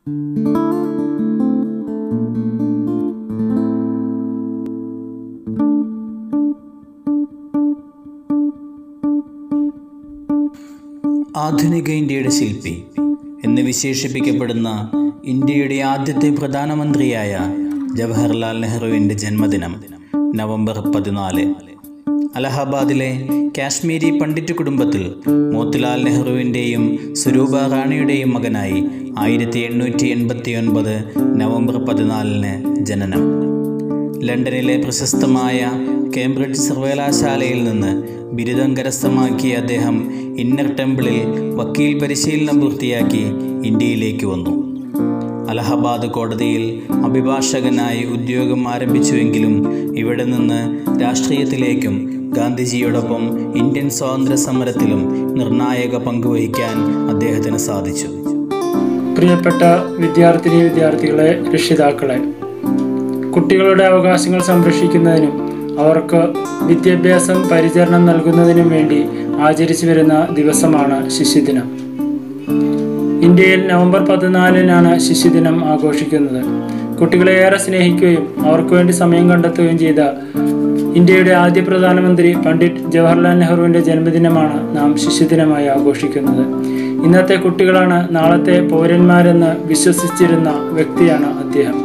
ആധുനിക ഇന്ത്യയുടെ ശില്പി എന്ന് വിശേഷിപ്പിക്കപ്പെടുന്ന ഇന്ത്യയുടെ ആദ്യത്തെ പ്രധാനമന്ത്രിയായ ജവഹർലാൽ നെഹ്റുവിൻ്റെ ജന്മദിനം നവംബർ പതിനാല് അലഹബാദിലെ കാശ്മീരി പണ്ഡിറ്റ് കുടുംബത്തിൽ മോത്തിലാൽ നെഹ്റുവിൻ്റെയും സ്വരൂപ റാണിയുടെയും മകനായി ആയിരത്തി എണ്ണൂറ്റി എൺപത്തി ഒൻപത് നവംബർ പതിനാലിന് ജനനം ലണ്ടനിലെ പ്രശസ്തമായ കേംബ്രിഡ്ജ് സർവകലാശാലയിൽ നിന്ന് ബിരുദം കരസ്ഥമാക്കിയ അദ്ദേഹം ഇന്നർ ടെമ്പിളിൽ വക്കീൽ പരിശീലനം പൂർത്തിയാക്കി ഇന്ത്യയിലേക്ക് വന്നു അലഹബാദ് കോടതിയിൽ അഭിഭാഷകനായി ഉദ്യോഗം ആരംഭിച്ചുവെങ്കിലും ഇവിടെ നിന്ന് രാഷ്ട്രീയത്തിലേക്കും ഗാന്ധിജിയോടൊപ്പം ഇന്ത്യൻ സ്വാതന്ത്ര്യ സമരത്തിലും നിർണായക പങ്കുവഹിക്കാൻ അദ്ദേഹത്തിന് സാധിച്ചു പ്രിയപ്പെട്ട വിദ്യാർത്ഥിനി വിദ്യാർത്ഥികളെ രക്ഷിതാക്കളെ കുട്ടികളുടെ അവകാശങ്ങൾ സംരക്ഷിക്കുന്നതിനും അവർക്ക് വിദ്യാഭ്യാസം പരിചരണം നൽകുന്നതിനും വേണ്ടി ആചരിച്ചു വരുന്ന ദിവസമാണ് ശിശുദിനം ഇന്ത്യയിൽ നവംബർ പതിനാലിനാണ് ശിശുദിനം ആഘോഷിക്കുന്നത് കുട്ടികളെ ഏറെ സ്നേഹിക്കുകയും അവർക്ക് വേണ്ടി സമയം കണ്ടെത്തുകയും ചെയ്ത ഇന്ത്യയുടെ ആദ്യ പ്രധാനമന്ത്രി പണ്ഡിറ്റ് ജവഹർലാൽ നെഹ്റുവിൻ്റെ ജന്മദിനമാണ് നാം ശിശുദിനമായി ആഘോഷിക്കുന്നത് ഇന്നത്തെ കുട്ടികളാണ് നാളത്തെ പൗരന്മാരെന്ന് വിശ്വസിച്ചിരുന്ന വ്യക്തിയാണ് അദ്ദേഹം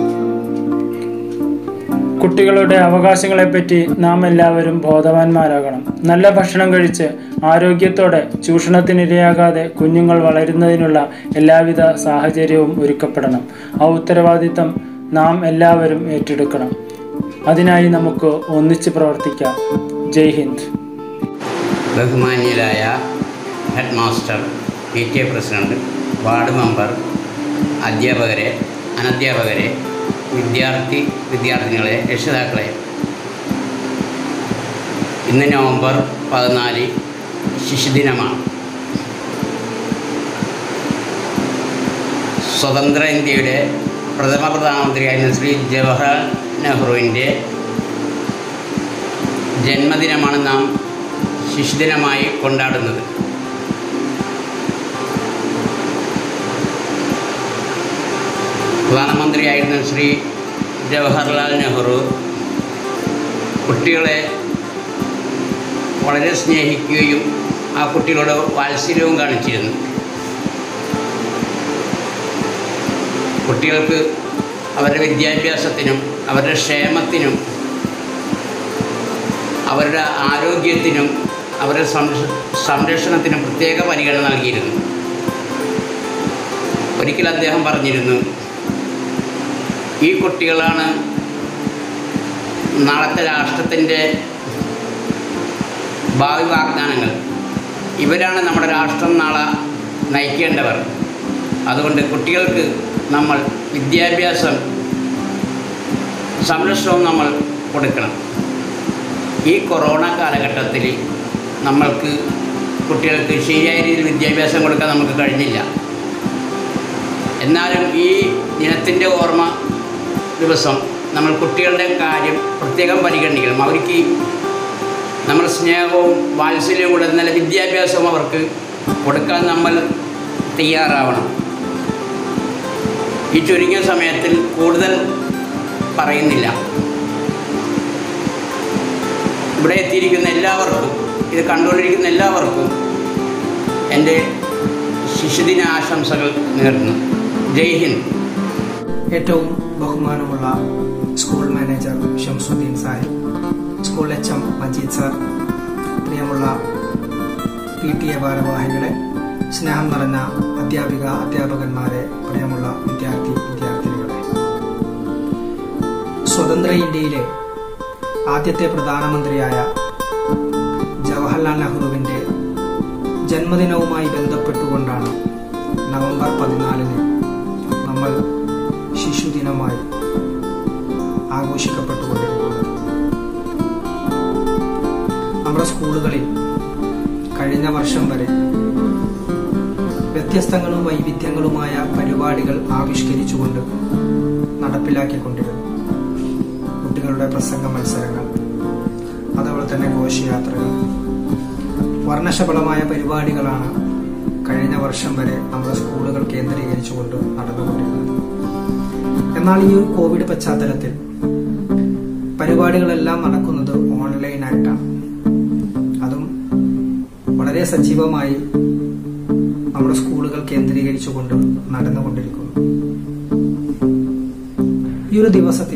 കുട്ടികളുടെ അവകാശങ്ങളെപ്പറ്റി നാം എല്ലാവരും ബോധവാന്മാരാകണം നല്ല ഭക്ഷണം കഴിച്ച് ആരോഗ്യത്തോടെ ചൂഷണത്തിനിരയാകാതെ കുഞ്ഞുങ്ങൾ വളരുന്നതിനുള്ള എല്ലാവിധ സാഹചര്യവും ഒരുക്കപ്പെടണം ആ ഉത്തരവാദിത്തം നാം എല്ലാവരും ഏറ്റെടുക്കണം അതിനായി നമുക്ക് ഒന്നിച്ച് പ്രവർത്തിക്കാം ജയ് ഹിന്ദ് ബഹുമാന്യരായ head master P T A president ward member അധ്യാപകരെ അനധ്യാപകരെ വിദ്യാർത്ഥി വിദ്യാർത്ഥിനികളെ രക്ഷിതാക്കളെ ഇന്ന് നവംബർ പതിനാല് ശിശുദിനമാണ് സ്വതന്ത്ര ഇന്ത്യയുടെ പ്രഥമ പ്രധാനമന്ത്രിയായിരുന്ന ശ്രീ ജവഹർലാൽ നെഹ്റുവിൻ്റെ ജന്മദിനമാണ് നാം ശിശുദിനമായി കൊണ്ടാടുന്നത് പ്രധാനമന്ത്രിയായിരുന്ന ശ്രീ ജവഹർലാൽ നെഹ്റു കുട്ടികളെ വളരെ സ്നേഹിക്കുകയും ആ കുട്ടികളോട് വാത്സല്യവും കാണിച്ചിരുന്നു കുട്ടികൾക്ക് അവരുടെ വിദ്യാഭ്യാസത്തിനും അവരുടെ ക്ഷേമത്തിനും അവരുടെ ആരോഗ്യത്തിനും അവരുടെ സംരക്ഷ സംരക്ഷണത്തിനും പ്രത്യേക പരിഗണന നൽകിയിരുന്നു ഒരിക്കൽ അദ്ദേഹം പറഞ്ഞിരുന്നു ഈ കുട്ടികളാണ് നാളത്തെ രാഷ്ട്രത്തിൻ്റെ ഭാവി വാഗ്ദാനങ്ങൾ ഇവരാണ് നമ്മുടെ രാഷ്ട്രം നാളെ നയിക്കേണ്ടവർ അതുകൊണ്ട് കുട്ടികൾക്ക് നമ്മൾ വിദ്യാഭ്യാസം സംരക്ഷണവും നമ്മൾ കൊടുക്കണം ഈ കൊറോണ കാലഘട്ടത്തിൽ നമ്മൾക്ക് കുട്ടികൾക്ക് ശരിയായ രീതിയിൽ വിദ്യാഭ്യാസം കൊടുക്കാൻ നമുക്ക് കഴിഞ്ഞില്ല എന്നാലും ഈ ദിനത്തിൻ്റെ ഓർമ്മ ദിവസം നമ്മൾ കുട്ടികളുടെ കാര്യം പ്രത്യേകം പരിഗണിക്കണം അവർക്ക് നമ്മൾ സ്നേഹവും വാത്സല്യവും കൂടെ നല്ല വിദ്യാഭ്യാസവും അവർക്ക് കൊടുക്കാൻ നമ്മൾ തയ്യാറാവണം ഈ ചുരുങ്ങിയ സമയത്തിൽ കൂടുതൽ പറയുന്നില്ല ഇവിടെ എത്തിയിരിക്കുന്ന എല്ലാവർക്കും ഇത് കണ്ടുകൊണ്ടിരിക്കുന്ന എല്ലാവർക്കും എൻ്റെ ശിശുദിന ആശംസകൾ നേർന്നു ജയ് ഹിന്ദ് ഏറ്റവും ബഹുമാനമുള്ള school manager Shamsuddin Sahib school H M Majeed sir പ്രിയമുള്ള പി ടി എ ഭാരവാഹികളെ സ്നേഹം നിറഞ്ഞ അധ്യാപിക അധ്യാപകന്മാരെ പ്രിയമുള്ള വിദ്യാർത്ഥി വിദ്യാർത്ഥിനികളെ സ്വതന്ത്ര ഇന്ത്യയിലെ ആദ്യത്തെ പ്രധാനമന്ത്രിയായ ജവഹർലാൽ നെഹ്റുവിൻ്റെ ജന്മദിനവുമായി ബന്ധപ്പെട്ടുകൊണ്ടാണ് നവംബർ പതിനാലിന് നമ്മൾ ശിശുദിനമായി ആഘോഷിക്കപ്പെട്ടുകൊണ്ടിരിക്കുന്നത് നമ്മുടെ സ്കൂളുകളിൽ കഴിഞ്ഞ വർഷം വരെ വ്യത്യസ്തങ്ങളും വൈവിധ്യങ്ങളുമായ പരിപാടികൾ ആവിഷ്കരിച്ചുകൊണ്ട് നടപ്പിലാക്കിക്കൊണ്ടിരുന്നു കുട്ടികളുടെ പ്രസംഗ മത്സരങ്ങൾ അതുപോലെ തന്നെ ഘോഷയാത്രകൾ വർണ്ണശബളമായ പരിപാടികളാണ് കഴിഞ്ഞ വർഷം വരെ നമ്മുടെ സ്കൂളുകൾ കേന്ദ്രീകരിച്ചുകൊണ്ട് നടന്നുകൊണ്ടിരുന്നത് എന്നാൽ ഈ ഒരു കോവിഡ് പശ്ചാത്തലത്തിൽ പരിപാടികളെല്ലാം നടക്കുന്നത് ഓൺലൈനായിട്ടാണ് അതും വളരെ സജീവമായി നമ്മുടെ സ്കൂളുകൾ കേന്ദ്രീകരിച്ചുകൊണ്ട് നടന്നുകൊണ്ടിരിക്കുന്നു ഈ ഒരു ദിവസത്തിൽ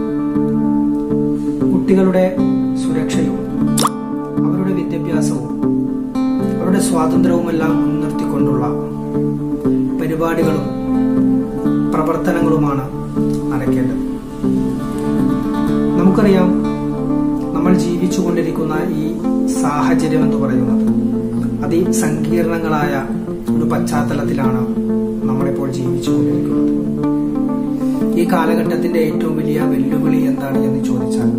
കുട്ടികളുടെ സുരക്ഷയും അവരുടെ വിദ്യാഭ്യാസവും അവരുടെ സ്വാതന്ത്ര്യവുമെല്ലാം മുൻനിർത്തിക്കൊണ്ടുള്ള പരിപാടികളും പ്രവർത്തനങ്ങളുമാണ് നടക്കേണ്ടത് നമുക്കറിയാം നമ്മൾ ജീവിച്ചുകൊണ്ടിരിക്കുന്ന ഈ സാഹചര്യം എന്ന് പറയുന്നത് അതിസങ്കീർണങ്ങളായ ഒരു പശ്ചാത്തലത്തിലാണ് നമ്മളിപ്പോൾ ജീവിച്ചുകൊണ്ടിരിക്കുന്നത് ഈ കാലഘട്ടത്തിന്റെ ഏറ്റവും വലിയ വെല്ലുവിളി എന്താണ് എന്ന് ചോദിച്ചാൽ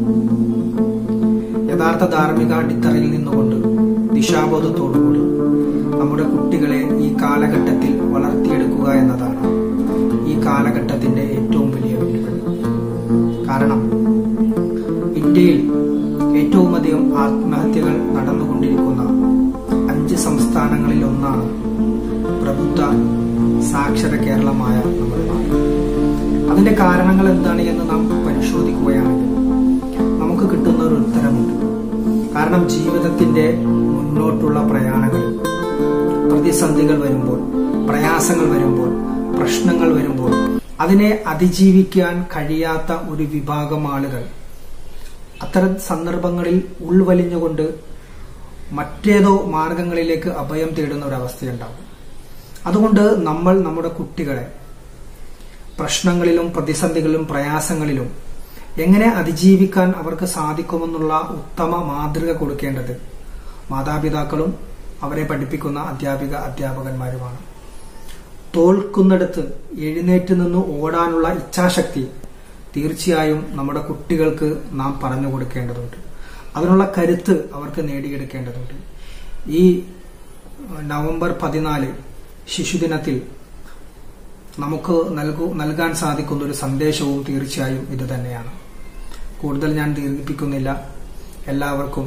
യഥാർത്ഥ ധാർമ്മിക അടിത്തറയിൽ നിന്നുകൊണ്ട് ദിശാബോധത്തോടുകൂടി നമ്മുടെ കുട്ടികളെ ഈ കാലഘട്ടത്തിൽ വളർത്തിയെടുക്കുക എന്നതാണ് ഈ കാലഘട്ടത്തിന്റെ ഏറ്റവും വലിയ വെല്ലുവിളി കാരണം ഇന്ത്യയിൽ ഏറ്റവും അധികം ആത്മഹത്യകൾ നടന്നുകൊണ്ടിരിക്കുന്ന അഞ്ച് സംസ്ഥാനങ്ങളിൽ ഒന്നാണ് പ്രബുദ്ധ സാക്ഷര കേരളമായ നമ്മുടെ നാട് അതിന്റെ കാരണങ്ങൾ എന്താണ് എന്ന് നാം പരിശോധിക്കുകയാണെങ്കിൽ നമുക്ക് കിട്ടുന്ന ഒരു ഉത്തരമുണ്ട് കാരണം ജീവിതത്തിന്റെ മുന്നോട്ടുള്ള പ്രയാണങ്ങളിൽ പ്രതിസന്ധികൾ വരുമ്പോൾ പ്രയാസങ്ങൾ വരുമ്പോൾ പ്രശ്നങ്ങൾ വരുമ്പോൾ അതിനെ അതിജീവിക്കാൻ കഴിയാത്ത ഒരു വിഭാഗം ആളുകൾ അത്തരം സന്ദർഭങ്ങളിൽ ഉൾവലിഞ്ഞുകൊണ്ട് മറ്റേതോ മാർഗങ്ങളിലേക്ക് അഭയം തേടുന്ന ഒരു അവസ്ഥയുണ്ടാവും അതുകൊണ്ട് നമ്മൾ നമ്മുടെ കുട്ടികളെ പ്രശ്നങ്ങളിലും പ്രതിസന്ധികളിലും പ്രയാസങ്ങളിലും എങ്ങനെ അതിജീവിക്കാൻ അവർക്ക് സാധിക്കുമെന്നുള്ള ഉത്തമ മാതൃക കൊടുക്കേണ്ടത് മാതാപിതാക്കളും അവരെ പഠിപ്പിക്കുന്ന അധ്യാപിക അധ്യാപകന്മാരുമാണ് തോൽക്കുന്നിടത്ത് എഴുന്നേറ്റ് നിന്ന് ഓടാനുള്ള ഇച്ഛാശക്തി തീർച്ചയായും നമ്മുടെ കുട്ടികൾക്ക് നാം പറഞ്ഞു കൊടുക്കേണ്ടതുണ്ട് അതിനുള്ള കരുത്ത് അവർക്ക് നേടിയെടുക്കേണ്ടതുണ്ട് ഈ നവംബർ പതിനാല് ശിശുദിനത്തിൽ നമുക്ക് നൽകു നൽകാൻ സാധിക്കുന്ന ഒരു സന്ദേശവും തീർച്ചയായും ഇത് തന്നെയാണ് കൂടുതൽ ഞാൻ ദീർഘിപ്പിക്കുന്നില്ല എല്ലാവർക്കും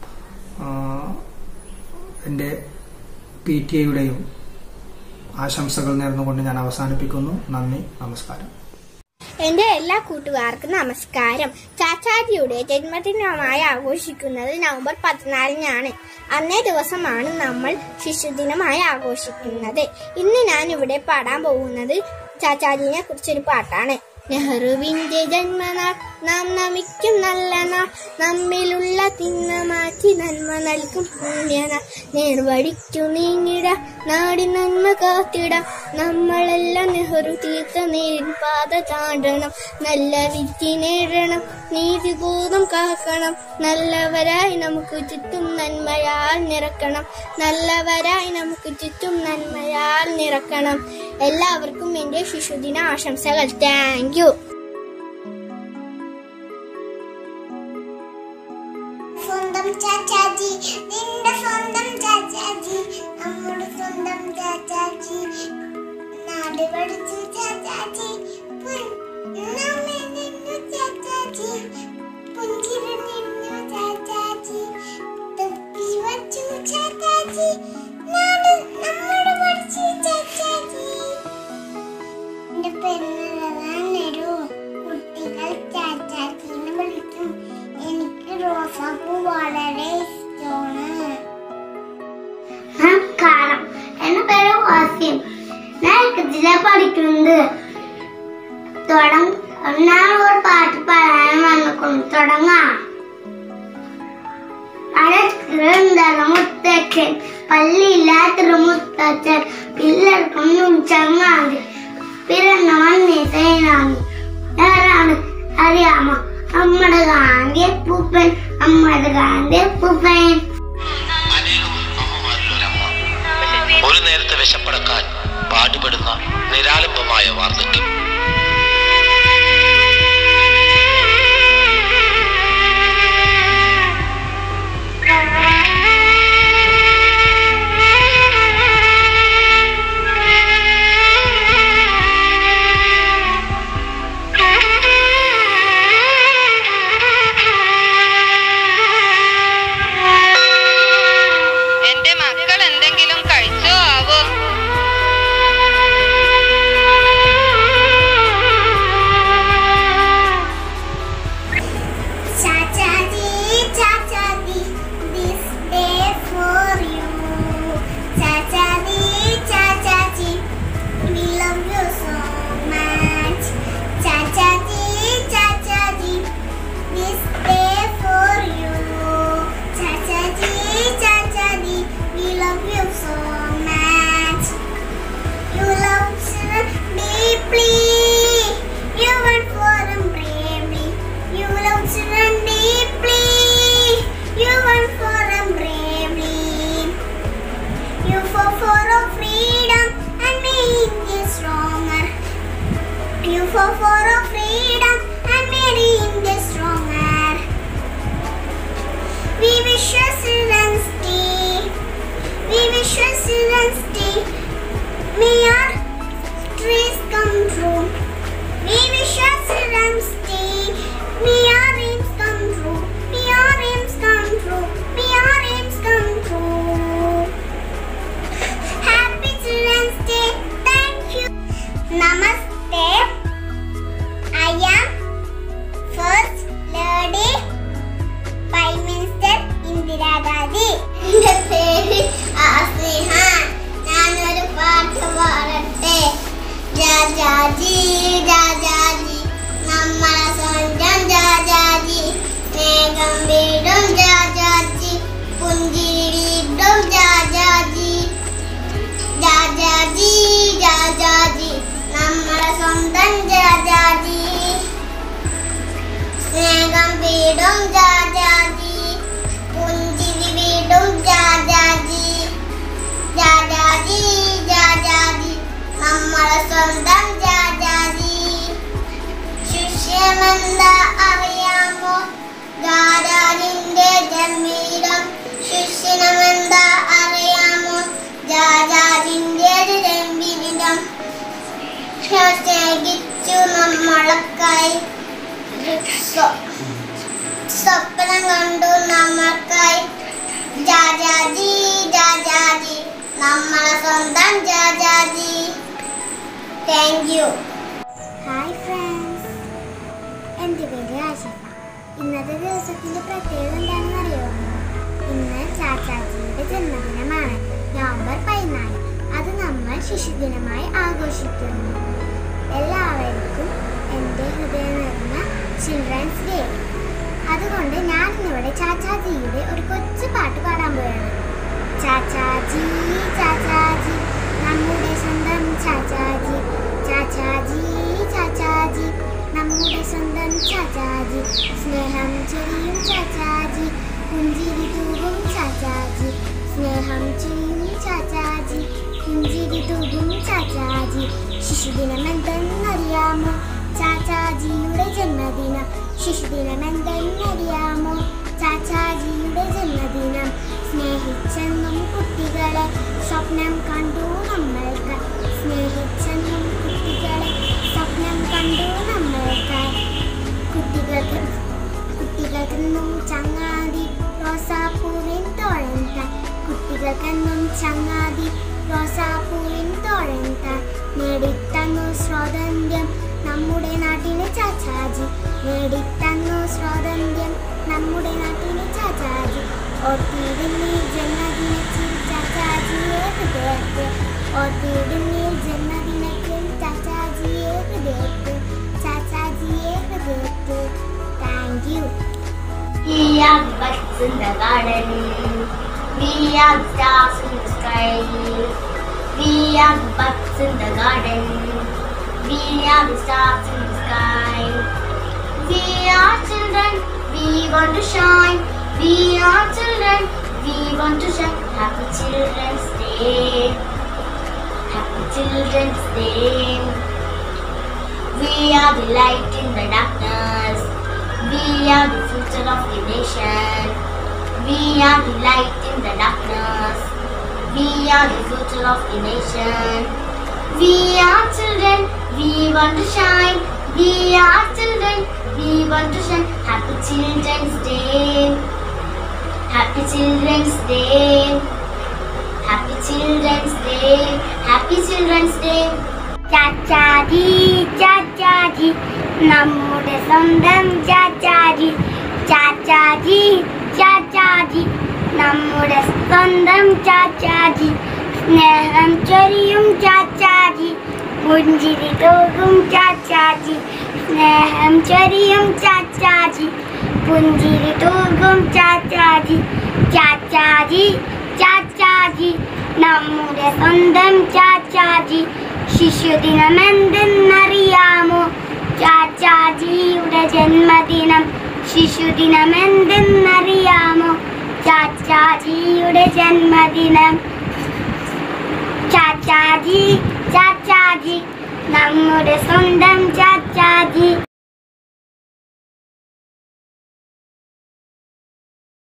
എൻ്റെ പി ടി എയുടെയും ആശംസകൾ നേർന്നുകൊണ്ട് ഞാൻ അവസാനിപ്പിക്കുന്നു നന്ദി നമസ്കാരം എന്റെ എല്ലാ കൂട്ടുകാർക്കും നമസ്കാരം ചാച്ചാജിയുടെ ജന്മദിനമായി ആഘോഷിക്കുന്നത് നവംബർ പതിനാലിനാണ് അന്നേ ദിവസമാണ് നമ്മൾ ശിശുദിനമായി ആഘോഷിക്കുന്നത് ഇന്ന് ഞാൻ ഇവിടെ പാടാൻ പോകുന്നത് ചാച്ചാജിനെ കുറിച്ചൊരു പാട്ടാണ് നെഹ്റുവിന്റെ ജന്മനാൾ നാം നമിക്കും നല്ല നാൾ നമ്മിലുള്ള തിന്മ മാറ്റി നന്മ നൽകും പുണ്യനാൾ നേർവഴിക്കു നീങ്ങിട നാടി നന്മ കാത്തിടാം നമ്മളെല്ലാം നെഹ്റു തീർത്ത നേരിൻ പാത ചാണ്ടണം നല്ല വിദ്യ നേടണം നീതിബോധം കാക്കണം നല്ലവരായി നമുക്ക് ചുറ്റും നന്മയാൽ നിറക്കണം നല്ലവരായി നമുക്ക് ചുറ്റും നന്മയാൽ നിറക്കണം എല്ലാവർക്കും എന്റെ ശിശുദിന ആശംസകൾ താങ്ക് യു സ്വന്തം ചാച്ചാജി നിന്റെ സ്വന്തം ചാച്ചാജി നമ്മുടെ സ്വന്തം ചാച്ചാജി നാട് പഠിച്ചു ചാച്ചാജി പുൻ- നമ്മെ നിന്നു ചാച്ചാജി പുഞ്ചിരി നിന്നു ചാച്ചാജി തൊപ്പി വച്ചു ചാച്ചാജി നാട് നമ്മുടെ പഠിച്ചു ചാച്ചാജി എന്റെ പെരുന്നാളാണൊരു കുട്ടികൾ ചാച്ചാച്ചിന്ന് വിളിക്കും എനിക്ക് റോസാപ്പൂ വളരെ ഇഷ്ടമാണ് നമസ്കാരം എന്റെ പേര് വാസിം ഞാൻ ജില്ല പഠിക്കുന്നത് തുടങ്ങ ഞാൻ ഒരു പാട്ട് പാടാൻ വന്നിട്ടുണ്ട് തുടങ്ങാം അടച്ചിരുന്തല മുത്തച്ഛൻ പള്ളിയില്ലാത്തൊരു മുത്തച്ഛൻ പിള്ളേർക്കൊന്നും ചങ്ങാതി പിറന്ന വന്നേ സേനാമി ആരാണ് അറിയാമോ നമ്മുടെ ഗാന്ധി പൂപ്പൻ നമ്മുടെ ഗാന്ധി പൂപ്പൻ അനേകം അമ്മമാരിലൊരമ്മ ഒരു നേരത്തെ വിശപ്പടക്കാൻ പാടുപെടുന്ന നിരാലംബമായ വാർദ്ധക്യം Thank you. fought for our freedom and made India stronger. We wish you Children's Day. We wish you Children's Day. May our dreams come true. We wish you Children's Day. May our dreams come true. May our dreams come true. May our dreams come true. Happy Children's Day. Thank you. Namaste. I am First Lady Prime Minister Indira Gandhi. എന്റെ പേര് ആസ്ലിഹ ഞാനൊരു പാട്ട് പാടട്ടെ രാജാജി രാജാജി നമ്മളെ സ്വന്തം രാജാജി മേഘം വീടും രാജാജി പുഞ്ചിരി വീടും രാജാജി രാജാജി രാജാജി നമ്മളെ സ്വന്തം രാജാജി സ്നേഹം വീടും രാജാജി പുഞ്ചിരി വീടും രാജാജി രാജാജി രാജാജി നമ്മളെ സ്വന്തം രാജാജി ശിഷ്യമെന്താ അറിയാമോ രാജാജിന്റെ ജന്മീരം ശിഷ്യനമെന്താ അറിയാമോ രാജാജിന്റെ ജന്മീരം സ്നേഹിച്ചു നമ്മളക്കായി സ്വ- സ്വപ്നം കണ്ടു നമ്മൾക്കായി രാജാജി രാജാജി നമ്മളെ സ്വന്തം Rajaji thank you hi friends എൻ്റെ പേര് ആശിഫ ഇന്നത്തെ ദിവസത്തിന്റെ പ്രത്യേകത എന്താണെന്ന് അറിയാമോ ഇന്ന് ചാച്ചാജിയുടെ ജന്മദിനമാണ് നവംബർ പതിനാല് അത് നമ്മൾ ശിശുദിനമായി ആഘോഷിക്കുന്നു എല്ലാവർക്കും എൻ്റെ ഹൃദയം നിറഞ്ഞ ചിൽഡ്രൻസ് ഡേ അതുകൊണ്ട് ഞാൻ ഇന്നിവിടെ ചാച്ചാജിയുടെ ഒരു കൊച്ചു പാട്ട് പാടാൻ പോയാണ് ചാച്ചാജി ചാച്ചാജി നമ്മുടെ സ്വന്തം ചാച്ചാജി ചാച്ചാജി ചാച്ചാജി നമ്മുടെ സ്വന്തം ചാച്ചാജി സ്നേഹം ചെറിയും ചാച്ചാജി പുഞ്ചിരി തൂകും ചാച്ചാജി സ്നേഹം ചെറിയും ചാച്ചാജി പുഞ്ചിരി തൂകും ചാച്ചാജി ശിശുദിനം എന്തെന്നറിയാമോ ചാച്ചാജിയുടെ ജന്മദിനം ശിശുദിനം എന്തെന്നറിയാമോ ചാച്ചാജിയുടെ ജന്മദിനം സ്നേഹിച്ചെന്നും കുട്ടികളെ സ്വപ്നം കണ്ടു നമ്മൾക്ക് സ്നേഹിച്ചെന്നും കുട്ടികളെ സ്വപ്നം കണ്ടു നമ്മൾക്ക് കുട്ടികൾക്ക് കുട്ടികൾക്കെന്നും ചങ്ങാതി റോസാപ്പൂവിൻ തോഴന്താൻ കുട്ടികൾക്കെന്നും ചങ്ങാതി റോസാപ്പൂവിൻ തോഴന്താൻ നേടിത്തന്നു സ്വാതന്ത്ര്യം നമ്മുടെ നാട്ടിലെ ചാച്ചാജി നേടിത്തന്നു സ്വാതന്ത്ര്യം നമ്മുടെ നാട്ടിലെ ചാച്ചാജി ഓർത്തിടുന്നീ ജന്മദിനത്തിൽ ചാച്ചാജിയെ ഹൃദയത്തെ ഓർത്തിടുന്നീ ജന്മദിനത്തിൽ ചാച്ചാജിയെ ഹൃദയത്തെ ചാച്ചാജിയെ ഹൃദയത്തെ thank you We are the buds in the garden. We are the stars in the sky. We are the buds in the garden. We are the stars in the sky. We are children. We want to shine. We are children. We want to shine. Happy Children's Day. Happy Children's Day. We are the light in the darkness. We are the future of the nation. We are the light in the darkness. We are the future of the nation. We are children. We want to shine. We are children. We want to shine. Happy Children's Day. Happy Children's Day. Happy Children's Day. Happy Children's Day. Chachaji Chachaji നമ്മുടെ സ്വന്തം ചാച്ചാജി ചാച്ചാജി ചാച്ചാജി നമ്മുടെ സ്വന്തം ചാച്ചാജി സ്നേഹം ചൊരിയും ചാച്ചാജി പുഞ്ചിരി തോകും ചാച്ചാജി സ്നേഹം ചൊരിയും ചാച്ചാജി പുഞ്ചിരി തൂകും ചാച്ചാജി ചാച്ചാജി ചാച്ചാജി നമ്മുടെ സ്വന്തം ചാച്ചാജി ശിശുദിനം എന്തെന്നറിയാമോ ചാച്ചാജിയുടെ ജന്മദിനം ശിശുദിനം എന്തെന്നറിയാമോ ചാച്ചാജിയുടെ ജന്മദിനം ചാച്ചാജി ചാച്ചാജി നമ്മുടെ സ്വന്തം ചാച്ചാജി